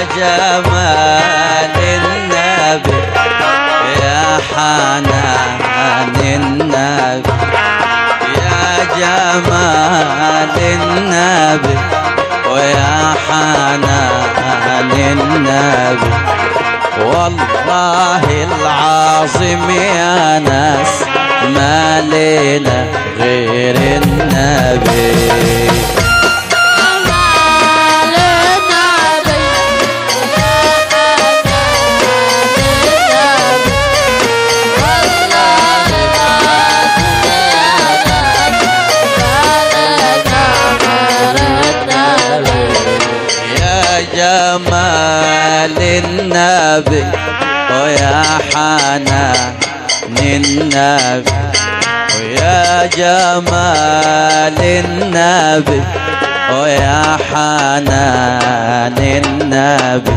جمال النبي يا حنان النبي يا جمال النبي ويا حنان النبي والله العظيم يا ناس ما لنا غير النبي يا جمال النبي ويا حنان النبي ويا جمال النبي ويا حنان النبي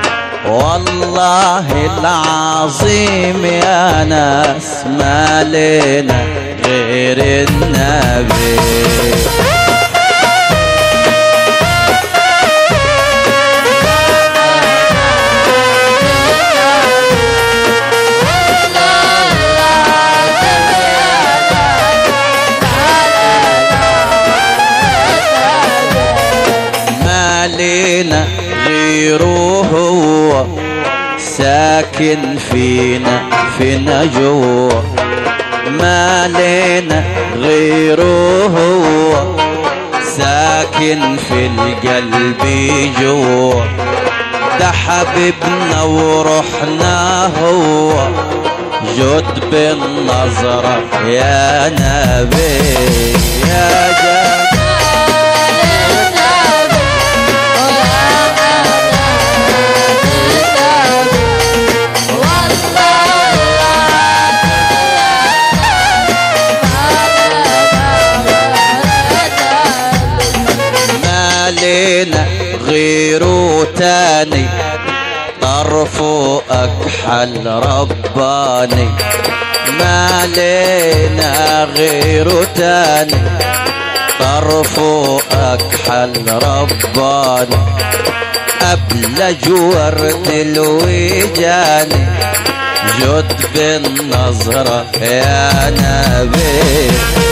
والله العظيم يا ناس ما لنا غير النبي ما لينا غيره هو ساكن فينا فينا جوا ما لينا غيره هو ساكن في القلب جوا ده حبيبنا وروحنا هو جد بالنظرة يا نبي يا جمال ما لنا غيره تاني طرفه أكحل رباني ما لنا غيره تاني طرفه أكحل رباني أبلج ورد الوجاني جد بالنظرة يا نبي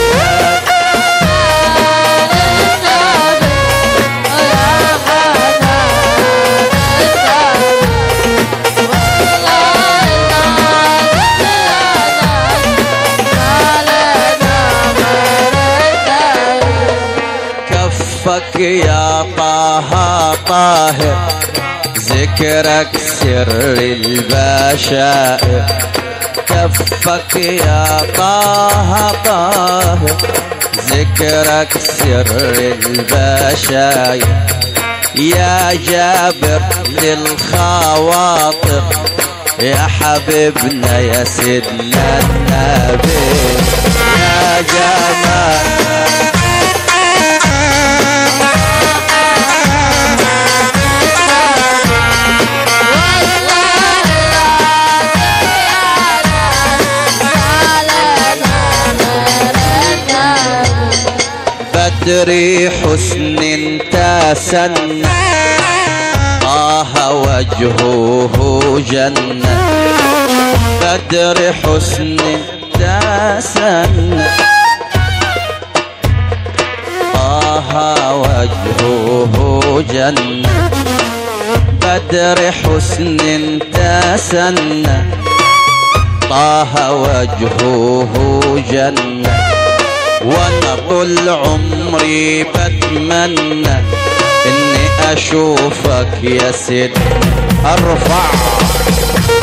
كفك يا طه طاهر ذكرك سر البشائر كفك يا طه طاهر ذكرك سر البشاير يا جابر للخواطر يا حبيبنا يا سيدنا النبي يا جمال بدري حسن تسنى طه وجهه جنة بدر حسن تسنى طه وجهه جنة بدر حسن تسنى طه وجهه جنة وانا طول عمري بتمنى اني اشوفك يا سيد ارفع